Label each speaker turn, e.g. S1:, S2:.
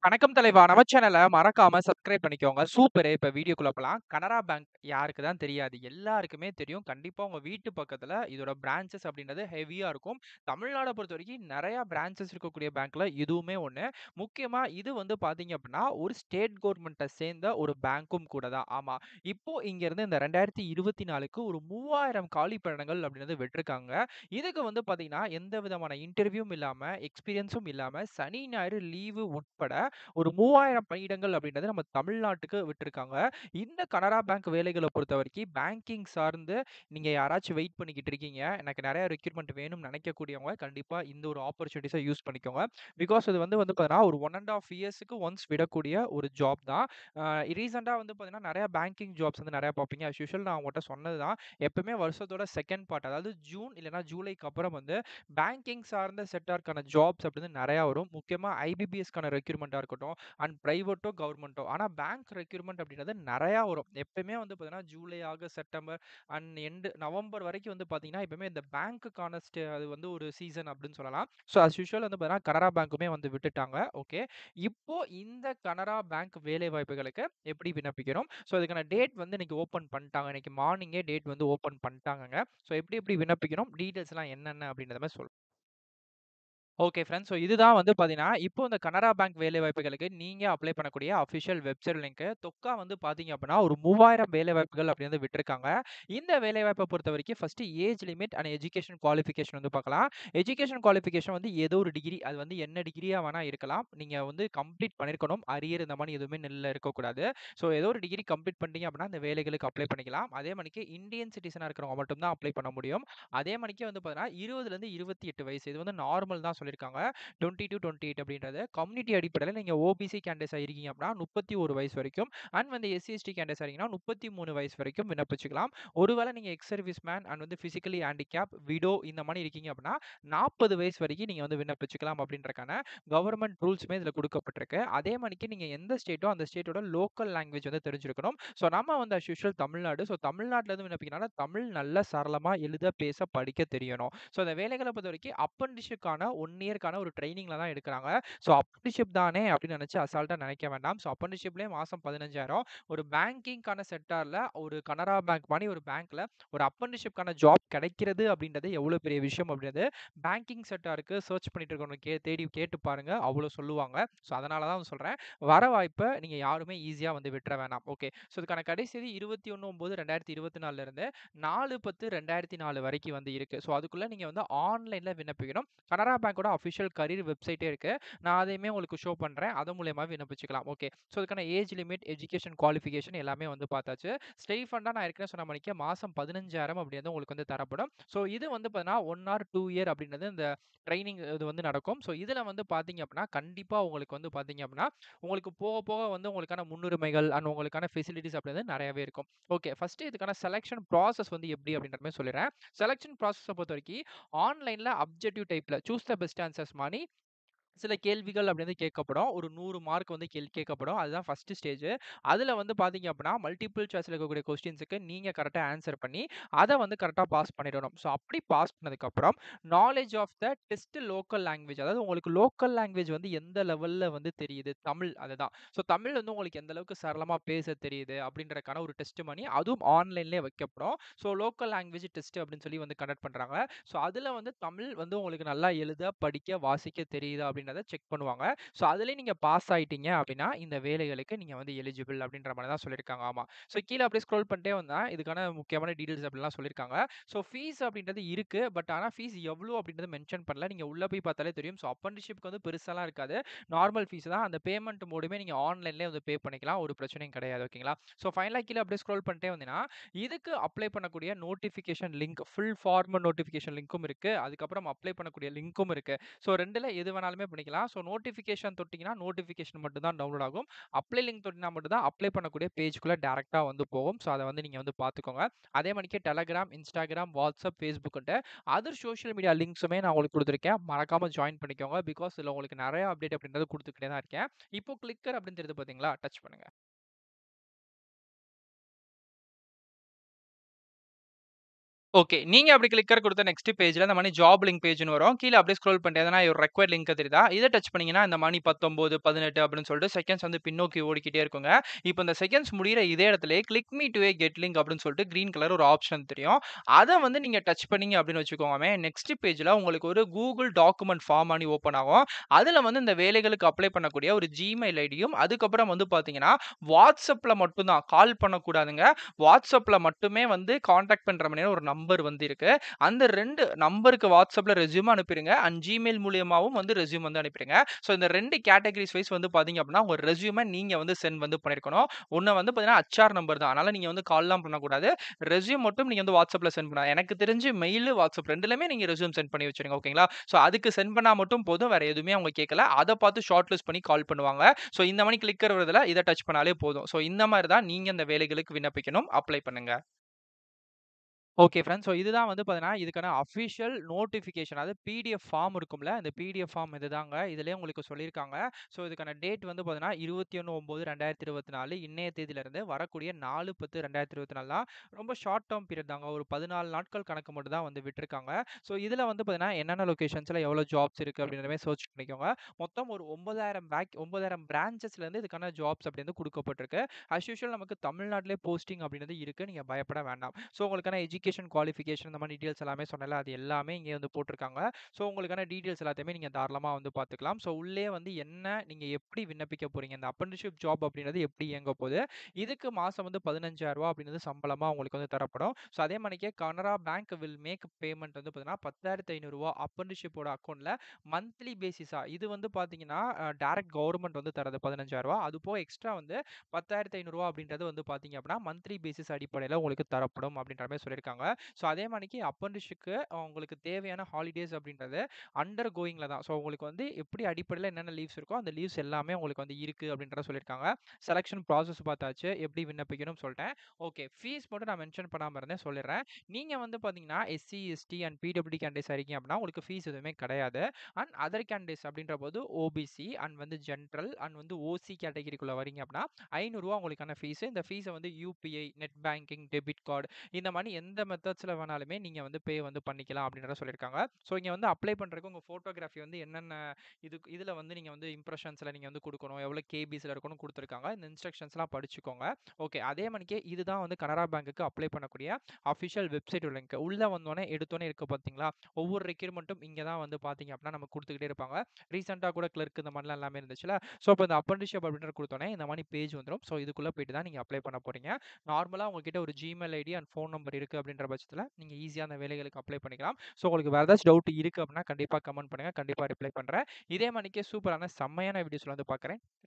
S1: வணக்கம் தலைவா! நம்ம சேனல மறக்காம சப்ஸ்கிரைப் பண்ணிக்கோங்க. சூப்பரு! இப்ப வீடியோக்குள்ள போலாம். கனரா பேங்க் யாருக்கு தான் தெரியாது? எல்லாருக்குமே தெரியும். கண்டிப்பா உங்க வீட்டு பக்கத்துல இதோட பிரான்ச்சஸ் அப்படின்றது ஹெவியா இருக்கும். தமிழ்நாட பொறுத்தவரைக்கும் நெறைய பிரான்ச்சஸ் இருக்கக்கூடிய பேங்க்ல இதுவுமே ஒண்ணு. முக்கியமா இது வந்து பார்த்தீங்க அப்படின்னா, ஒரு ஸ்டேட் கவர்ன்மெண்ட்ட சேர்ந்த ஒரு பேங்க்கும் கூட தான். ஆமா. இப்போ இங்கருந்து இந்த 2024க்கு ஒரு 3000 காலி பணியிடங்கள் அப்படின்றது விட்டிருக்காங்க. இதுக்கு வந்து பார்த்தீங்கன்னா, எந்த விதமான இன்டர்வியூவும் இல்லாம, எக்ஸ்பீரியன்ஸும் இல்லாம, சனி, ஞாயிறு லீவு உட்பட ஒரு 3000 பணியிடங்கள் அப்படின்றது நம்ம தமிழ்நாட்டுக்கு விட்டிருக்காங்க. இந்த கனரா பேங்க் வேலைகள பொறுத்தவரைக்கும் பேங்கிங் சார்ந்து நீங்க யாராச்சும் வெயிட் பண்ணிக்கிட்டு இருக்கீங்க. எனக்கு நெறைய ரெக்ரூட்மென்ட் வேணும்னு நெனைக்கக்கூடியவங்க, கண்டிப்பா இந்த ஒரு ஆப்பர்ச்சுனிட்டீஸ யூஸ் பண்ணிக்கோங்க. பிகாஸ் இது வந்து வந்து பார்த்தீங்கன்னா, ஒரு 1 1/2 இயர்ஸ்க்கு ஒன்ஸ் விடக்கூடிய ஒரு ஜாப் தான். அ ரீசென்ட்டா வந்து பார்த்தீங்கன்னா, நெறைய பேங்கிங் ஜாப்ஸ் வந்து நெறைய பார்ப்பீங்க. அஸ் யூசுவல் நான் உங்கட்ட சொன்னது தான். எப்பவுமே வருஷத்தோட 2ண்ட் பார்ட் அதாவது ஜூன் இல்லன்னா ஜூலைக்கு அப்புறம் வந்து பேங்கிங் சார்ந்த செக்டார்க்கான ஜாப்ஸ் அப்படின்னு நெறையா வரும். முக்கியமா ஐபிபிஎஸ்க்கான ரெக்ரூட்மென்ட்டா இருக்கட்டும், அண்ட் பிரைவேட்டோ, கவர்ன்மென்ட்டோ. ஆனா பேங்க் ரெக்ரூட்மென்ட் அப்படின்றது நெறையா வரும். எப்பவுமே வந்து பார்த்தீங்கன்னா, July, August, September and end November வரைக்கும் வந்து பார்த்தீங்கன்னா, எப்பவுமே இந்த பேங்க்குக்கான ஸ்டே அது வந்து ஒரு சீசன் அப்படின்னு சொல்லலாம். ஸோ அஸ் யூசுவல் வந்து பார்த்தீங்கன்னா, கனரா பேங்க்குமே வந்து விட்டுட்டாங்க. ஓகே. இப்போ இந்த கனரா பேங்க் வேலை வாய்ப்புகளுக்கு எப்படி விண்ணப்பிக்கணும்? ஸோ இதுக்கான டேட் வந்து இன்னைக்கு ஓப்பன் பண்ட்டாங்க. இன்னைக்கு மார்னிங்கே டேட் வந்து ஓப்பன் பண்ட்டாங்கங்க. ஸோ எப்படி எப்படி விண்ணப்பிக்கணும்? டீட்டெயில்ஸ்லாம் என்னென்ன அப்படின்றத மாரி சொல் ஓகே ஃபிரெண்ட்ஸ். ஸோ இதுதான் வந்து பார்த்தீங்கன்னா, இப்போ இந்த கனரா பேங்க் வேலைவாய்ப்புகளுக்கு நீங்க அப்ளை பண்ணக்கூடிய அஃபிஷியல் வெப்சைட் லிங்க்கு. தொக்கா வந்து பார்த்தீங்க அப்படின்னா, ஒரு 3000 வேலைவாய்ப்புகள் அப்படி வந்து விட்டிருக்காங்க. இந்த வேலைவாய்ப்ப பொறுத்தவரைக்கும் first age limit and education qualification வந்து பார்க்கலாம். எஜுகேஷன் குவாலிஃபிகேஷன் வந்து ஏதோ ஒரு டிகிரி. அது வந்து என்ன டிகிரியா வேணா இருக்கலாம். நீங்க வந்து கம்ப்ளீட் பண்ணியிருக்கணும். அரியர் இந்த மாரி எதுவுமே நில்ல இருக்கக்கூடாது. ஸோ ஏதோ ஒரு டிகிரி கம்ப்ளீட் பண்ணிட்டீங்க அப்படின்னா, இந்த வேலைகளுக்கு அப்ளை பண்ணிக்கலாம். அதே மாணிக்கு இந்தியன் சிட்டிசனா இருக்கிறவங்க மட்டும் தான் அப்ளை பண்ண முடியும். அதே மாணிக்கு வந்து பார்த்தீங்கன்னா, 20லருந்து 28 வயசு. இது வந்து நார்மல் தான் சொல்லியிருக்காங்க. 20-28 அப்படின்றது. கம்யூனிட்டி அடிப்படையில நீங்க ஓபிசி கேண்டிடேட்ஸா இருக்கீங்க அப்படின்னா, 31 வயசு வரைக்கும் அண்ட் வந்து எஸ்சி, எஸ்டி கேண்டிடேட்ஸா இருக்கீங்கன்னா, 33 வயசு வரைக்கும் விண்ணப்பிச்சுக்கலாம். ஒருவேள நீங்க எக்ஸ் சர்வீஸ் மேன் அண்ட் வந்து பிசிக்கலி ஹேண்டிகேப், விடோ இந்த மாரி இருக்கீங்க அப்படின்னா, 40 வயசு வரைக்கும் நீங்க வந்து விண்ணப்பிச்சுக்கலாம் அப்படின்றக்கான கவர்ன்மென்ட் ரூல்ஸுமே இதுல குடுக்கப்பட்டிருக்கு. அதே மாணிக்கு நீங்க எந்த ஸ்டேட்டோ, அந்த ஸ்டேட்டோட லோக்கல் லாங்குவேஜ் வந்து தெரிஞ்சிருக்கணும். ஸோ நம்ம வந்து அஸ் யூசுவல் தமிழ்நாடு. ஸோ தமிழ்நாட்டிலருந்து விண்ணப்பிக்கிறனால தமிழ் நல்லா சரளமா எழுத, பேச, படிக்க தெரியணும். ஸோ இந்த வேலைகள பொறுத்தவரைக்கும் அப்ரண்டிஸ்ஷிப்கான 1 இயர்க்கான ஒரு ட்ரெய்னிங்ல தான் எடுக்குறாங்க. ஸோ அப்ரண்டிஸ்ஷிப் தானே அப்படின்னு நெனச்சு அசால்ட்டா நெனைக்க வேண்டாம். ஸோ அப்ரண்டிஸ்ஷிப்லயே மாசம் 15,000 ஒரு பேங்கிங்க்கான செக்டார்ல ஒரு கனரா பேங்க் மாரி ஒரு பேங்க்ல ஒரு அப்ரண்டிஸ்ஷிப்கான ஜாப் கிடைக்கிறது அப்படின்றது எவ்வளோ பெரிய விஷயம் அப்படின்றது பேங்கிங் செக்டாருக்கு சர்ச் பண்ணிட்டு இருக்கவங்க கே தேடி கேட்டு பாருங்க. அவ்வளோ சொல்லுவாங்க. ஸோ அதனால தான் வந்து சொல்றேன். வர வாய்ப்ப நீங்க யாருமே ஈஸியா வந்து விட்டுற வேணாம். ஓகே. ஸோ இதுக்கான கடைசி தேதி 21/9/2024 இருந்து 4/10/2004 வரைக்கும் வந்து இருக்கு. ஸோ அதுக்குள்ள நீங்க வந்து ஆன்லைன்ல விண்ணப்பிக்கணும். கனரா பேங்கோட அஃபிஷியல் கரியர் வெப்சைட்டே இருக்கு. நான் அதையுமே உங்களுக்கு ஷோ பண்றேன். அது மூலியமா விண்ணப்பிச்சுக்கலாம். ஓகே. ஸோ இதுக்கான ஏஜ் லிமிட், எஜுகேஷன் குவாலிஃபிகேஷன் எல்லாமே வந்து பார்த்தாச்சு. ஸ்டைஃபண்டா நான் ஏற்கனவே சொன்ன மாணிக்கு மாசம் 15,000 அப்படி வந்து உங்களுக்கு வந்து தரப்படும். ஸோ இது வந்து பார்த்தீங்கன்னா, 1 ஆர் 2 இயர் அப்படின்றது இந்த ட்ரெய்னிங் இது வந்து நடக்கும். ஸோ இதுல வந்து பார்த்தீங்க அப்படின்னா, கண்டிப்பா உங்களுக்கு வந்து பார்த்தீங்க அப்படின்னா, உங்களுக்கு போக போக வந்து உங்களுக்கான முன்னுரிமைகள் அண்ட் உங்களுக்கான ஃபெசிலிட்டீஸ் அப்படின்றது நெறையவே இருக்கும். ஓகே. ஃபர்ஸ்ட்டு இதுக்கான செலக்ஷன் ப்ராசஸ் வந்து எப்படி அப்படின்ற மாரி சொல்லிர்றேன். செலக்ஷன் ப்ராசஸ பொறுத்தவரைக்கும் ஆன்லைன்ல அப்ஜெக்டிவ் டைப்ல சூஸ் த பெஸ்ட் ஆன்சர்ஸ் மாரி சில கேள்விகள் அப்படி வந்து கேட்கப்படும். ஒரு 100 மார்க் வந்து கேள் கேட்கப்படும். அதுதான் ஃபர்ஸ்ட்டு ஸ்டேஜு. அதுல வந்து பார்த்தீங்க அப்படின்னா, மல்டிபிள் சாய்ஸ்ல இருக்கக்கூடிய கொஸ்டின்ஸுக்கு நீங்க கரெக்ட்டா ஆன்ஸர் பண்ணி, அத வந்து கரெக்ட்டா பாஸ் பண்ணிடணும். ஸோ அப்படி பாஸ் பண்ணதுக்கப்புறம், knowledge of the test local language அதாவது உங்களுக்கு லோக்கல் லாங்குவேஜ் வந்து எந்த லெவல்ல வந்து தெரியுது? தமிழ் அதுதான். ஸோ தமிழ் வந்து உங்களுக்கு எந்த அளவுக்கு சரளமா பேச தெரியுது? அப்படின்றதுக்கான ஒரு டெஸ்ட் மணி அதுவும் ஆன்லைன்லயே வைக்கப்படும். ஸோ லோக்கல் லாங்குவேஜ் டெஸ்ட் அப்படின்னு சொல்லி வந்து கண்டக்ட் பண்றாங்க. ஸோ அதுல வந்து தமிழ் வந்து உங்களுக்கு நல்லா எழுத, படிக்க, வாசிக்க தெரியுதா? அப்படின்றத செக் பண்ணுவாங்க. ஸோ அதுலயும் நீங்க பாஸ் ஆயிட்டீங்க அப்படின்னா, இந்த வேலைகளுக்கு நீங்க வந்து எலிஜிபிள் அப்படின்ற மாரி தான் சொல்லியிருக்காங்க. ஆமா. ஸோ கீழ அப்படியே ஸ்க்ரோல் பண்ணிட்டே வந்தா, இதுக்கான முக்கியமான டீட்டெயில்ஸ் அப்படிலாம் சொல்லியிருக்காங்க. ஸோ ஃபீஸ் அப்படின்றது இருக்கு. பட் ஆனா ஃபீஸ் எவ்வளோ அப்படின்றத மென்ஷன் பண்ணல. நீங்க உள்ள போய் பார்த்தாலே தெரியும். ஸோ அப்ரண்டிஸ்ஷிப்க்கு வந்து பெருசாலாம் இருக்காது. நார்மல் ஃபீஸ் தான். அந்த பேமெண்ட் மோடுமே நீங்க ஆன்லைன்லயே வந்து பே பண்ணிக்கலாம். ஒரு பிரச்சனையும் கிடையாது. ஓகேங்களா? ஸோ ஃபைனலா கீழ அப்படியே ஸ்க்ரோல் பண்ணிட்டே வந்தீங்கன்னா, இதுக்கு அப்ளை பண்ணக்கூடிய notification link full form notification லிங்க்கும் இருக்கு. அதுக்கப்புறம் அப்ளை பண்ணக்கூடிய லிங்க்கும் இருக்கு. ஸோ 2ல எது வேணாலுமே பண்ணிக்கலாம். ஸோ நோட்டிஃபிகேஷன் தொட்டீங்கன்னா, நோட்டிஃபிகேஷன் மட்டும் தான் டவுன்லோட் ஆகும். அப்ளை லிங்க் தொட்டீங்கன்னா மட்டும் தான் அப்ளை பண்ணக்கூடிய பேஜ்க்குள்ள டைரக்ட்டா வந்து போகும். ஸோ அத வந்து நீங்க வந்து பார்த்துக்கோங்க. அதே மாணிக்கு Telegram, Instagram, WhatsApp, Facebookன்ட்டு அதர் சோசியல் மீடியா லிங்க்ஸுமே நான் உங்களுக்கு குடுத்துருக்கேன். மறக்காம ஜாயின் பண்ணிக்கோங்க. பிகாஸ் இதுல உங்களுக்கு நெறைய அப்டேட் அப்படின்றது குடுத்துக்கிட்டே தான் இருக்கேன். இப்போ கிளிக்கர் அப்படின்னு தெரியுது பார்த்தீங்களா? டச் பண்ணுங்க. ஓகே. நீங்க அப்படி கிளிக்கர் குடுத்த நெக்ஸ்ட் பேஜ்ல இந்த மாரி ஜாப் லிங்க் பேஜ்ன்னு வரும். கீழ அப்படியே ஸ்க்ரோல் பண்ணிட்டு எதனா ஒரு ரெக்வயர்ட் லிங்க் தெரியுதா? இத டச் பண்ணீங்கன்னா, இந்த மணி 19, 18 அப்படின்னு சொல்லிட்டு செகண்ட்ஸ் வந்து பின்னோக்கி ஓடிக்கிட்டே இருக்குங்க. இப்ப இந்த செகண்ட்ஸ் முடியிற இதே இடத்திலேயே click me to a get link அப்படின்னு சொல்லிட்டு கிரீன் கலர் ஒரு ஆப்ஷன் தெரியும். அத வந்து நீங்க டச் பண்ணீங்க அப்படின்னு வச்சுக்கோங்கமே, நெக்ஸ்ட் பேஜ்ல உங்களுக்கு ஒரு Google டாக்குமெண்ட் ஃபார்ம் மாரி ஓப்பன் ஆகும். அதுல வந்து இந்த வேலைகளுக்கு அப்ளை பண்ணக்கூடிய ஒரு Gmail ஐடியும், அதுக்கப்புறம் வந்து பார்த்தீங்கன்னா, WhatsAppல மட்டும் தான் கால் பண்ணக்கூடாதுங்க. WhatsAppல மட்டுமே வந்து கான்டாக்ட் பண்ற மாரியான ஒரு நம்பர் வந்து இருக்கு. அந்த 2 நம்பருக்கு WhatsAppல ரெஸ்யூம் அனுப்பிருங்க. அண்ட் Gmail மூலியமாவும் வந்து ரெஸ்யூம் வந்து அனுப்பிருங்க. ஸோ இந்த 2 கேட்டகரிஸ் வைஸ் வந்து பார்த்தீங்க அப்படின்னா, உங்க ரெஸ்யூம நீங்க வந்து சென்ட் வந்து பண்ணியிருக்கணும். ஒண்ணு வந்து பார்த்தீங்கன்னா, ஹெச்ஆர் நம்பர் தான். அதனால நீங்க வந்து கால்லாம் பண்ணக்கூடாது. ரெஸ்யூம் மட்டும் நீங்க வந்து WhatsAppல சென்ட் பண்ணலாம். எனக்கு தெரிஞ்சு மெயில், WhatsApp 2லயுமே நீங்க ரெஸ்யூம் சென்ட் பண்ணி வச்சுருங்க. ஓகேங்களா? ஸோ அதுக்கு சென்ட் பண்ணா மட்டும் போதும். வேற எதுவுமே அவங்க கேட்கல. அத பார்த்து ஷார்ட் லிஸ்ட் பண்ணி கால் பண்ணுவாங்க. ஸோ இந்த மாரி கிளிக்கர் வருதுல, இத டச் பண்ணாலே போதும். ஸோ இந்த மாரி தான் நீங்க இந்த வேலைகளுக்கு விண்ணப்பிக்கணும். அப்ளை பண்ணுங்க. Okay friends. ஸோ இதுதான் வந்து பார்த்தீங்கன்னா, இதுக்கான அஃபிஷியல் நோட்டிஃபிகேஷன். அதாவது பிடிஎஃப் ஃபார்ம் இருக்கும்ல, அந்த பிடிஎஃப் ஃபார்ம் இதுதாங்க. இதிலேயே உங்களுக்கு சொல்லியிருக்காங்க. ஸோ இதுக்கான டேட் வந்து பார்த்தீங்கன்னா, 21/9/2024 இன்னைய தேதியிலிருந்து வரக்கூடிய 4/10/2024 தான். ரொம்ப ஷார்ட் டெர்ம் பீரியட் தாங்க. ஒரு 14 நாட்கள் கணக்கு மட்டும் தான் வந்து விட்டுருக்காங்க. ஸோ இதில வந்து பார்த்தீங்கன்னா, என்னென்ன லொகேஷன்ஸ்ல எவ்வளோ ஜாப்ஸ் இருக்கு அப்படின்ற மாரி சர்ச் பண்ணிக்கோங்க. மொத்தம் ஒரு 9000 பேக் 9000 பிரான்ச்சஸ்லேருந்து இதுக்கான ஜாப்ஸ் அப்படி வந்து குடுக்கப்பட்டிருக்கு. அஸ் யூசுவல் நமக்கு தமிழ்நாட்டிலே போஸ்டிங் அப்படின்றது இருக்கு. நீங்க பயப்பட வேண்டாம். ஸோ உங்களுக்கான எஜுகேஷன் குவாலிஃபிகேஷன் இந்த மாரி டீட்டெயில்ஸ் எல்லாமே சொன்னேன்ல, அது எல்லாமே இங்கே வந்து போட்டிருக்காங்க. ஸோ உங்களுக்கான டீட்டெயில்ஸ் எல்லாத்தையுமே நீங்க தாராளமா வந்து பார்த்துக்கலாம். ஸோ உள்ளயே வந்து என்ன நீங்க எப்படி விண்ணப்பிக்க போறீங்க? இந்த அப்ரண்டிஸ்ஷிப் ஜாப் அப்படின்றது எப்படி இயங்க போகுது? இதுக்கு மாசம் வந்து ரூ. 15,000 அப்படின்றது சம்பளமா உங்களுக்கு வந்து தரப்படும். ஸோ அதே மாரிக்கே Canara bank will make payment வந்து பார்த்தீங்கன்னா, ரூ. 10,500 அப்ரண்டிஸ்ஷிப்போட அக்கவுண்ட்ல மந்த்லி பேசிஸா இது வந்து பார்த்தீங்கன்னா, அ டைரக்ட் கவர்ன்மெண்ட் வந்து தர்றது ரூ. 15,000 அது போக எக்ஸ்ட்ரா வந்து ரூ. 10,500 அப்படின்றது வந்து பார்த்தீங்க அப்படின்னா, மந்த்லி பேசிஸ் அடிப்படையில உங்களுக்கு தரப்படும் அப்படின்ற மாரி சொல்லியிருக்காங்க. ஸோ அதே மாரிக்கு அப்ரண்டிஸ்ஷிப்க்கு உங்களுக்கு தேவையான ஹாலிடேஸ் அப்படின்றது அண்டர் கோயிங்ல தான். ஸோ உங்களுக்கு வந்து எப்படி அடிப்படையில என்னென்ன லீவ்ஸ் இருக்கோ, அந்த லீவ்ஸ் எல்லாமே உங்களுக்கு வந்து இருக்கு அப்படின்றத சொல்லியிருக்காங்க. செலக்ஷன் ப்ராசஸ் பார்த்தாச்சு. எப்படி விண்ணப்பிக்கணும்னு சொல்ட்டேன். ஓகே. ஃபீஸ் மட்டும் நான் மென்ஷன் பண்ணாம இருந்தேன் சொல்லிடுறேன். நீங்க வந்து பார்த்தீங்கன்னா, எஸ்சி, எஸ்டி அண்ட் பிடபிள்யூ கேண்டிடேட்ஸா இருக்கீங்க அப்படின்னா, உங்களுக்கு ஃபீஸ் எதுவுமே கிடையாது. அண்ட் அதர் கேண்டிடேட்ஸ் அப்படின்ற போது ஓபிசி அண்ட் வந்து ஜென்ரல் அண்ட் வந்து ஓசி கேட்டகரிக்குள்ள வரீங்க அப்படின்னா, ரூ. 500 உங்களுக்கான ஃபீஸ். இந்த ஃபீஸ வந்து UPI, net banking, debit card இந்த மாரி எந்த மெத்தட்ஸ்ல வேணாலுமே நீங்க வந்து பே வந்து பண்ணிக்கலாம் அப்படின்றத சொல்லியிருக்காங்க. ஸோ இங்க வந்து அப்ளை பண்றதுக்கு உங்க ஃபோட்டோகிராஃபி வந்து என்னென்ன இது இதில வந்து நீங்க வந்து இம்ப்ரஷன்ஸ்ல நீங்க வந்து குடுக்கணும். எவ்வளோ கேபிஸ்ல இருக்கணும்னு குடுத்துருக்காங்க. இந்த இன்ஸ்ட்ரக்ஷன்ஸ்லாம் படிச்சுக்கோங்க. ஓகே. அதே மாரிக்கே இதுதான் வந்து கனரா பேங்க்குக்கு அப்ளை பண்ணக்கூடிய அஃபிஷியல் வெப்சைட் லிங்க். உள்ள வந்தோனே எடுத்தோனே இருக்கு பார்த்தீங்களா? ஒவ்வொரு ரெக்யூர்மென்ட்டும் இங்க தான் வந்து பார்த்தீங்க அப்படின்னா, நமக்கு குடுத்துக்கிட்டே இருப்பாங்க. ரீசென்ட்டா கூட கிளர்க் இந்த மாரிலாம் எல்லாமே இருந்துச்சுல்ல. ஸோ அப்ப இந்த அப்ரண்டிஸ்ஷிப் அப்படின்றத குடுத்தோனே இந்த மாரி பேஜ் வந்துரும். ஸோ இதுக்குள்ள போயிட்டு தான் நீங்க அப்ளை பண்ண போறீங்க. நார்மலா உங்ககிட்ட ஒரு Gmail ID and phone number இருக்கு அப்படின்ற பட்சத்தில நீங்க ஈஸியா அந்த வேலைகளுக்கு அப்ளை பண்ணிக்கலாம். ஸோ உங்களுக்கு வேற ஏதாச்சும் டவுட் இருக்கு அப்படின்னா, கண்டிப்பா கமெண்ட் பண்ணுங்க. கண்டிப்பா ரிப்ளை பண்றேன். இதே மாரிக்கே சூப்பரான செம்மையான வீடியோஸ்ல வந்து பார்க்குறேன்.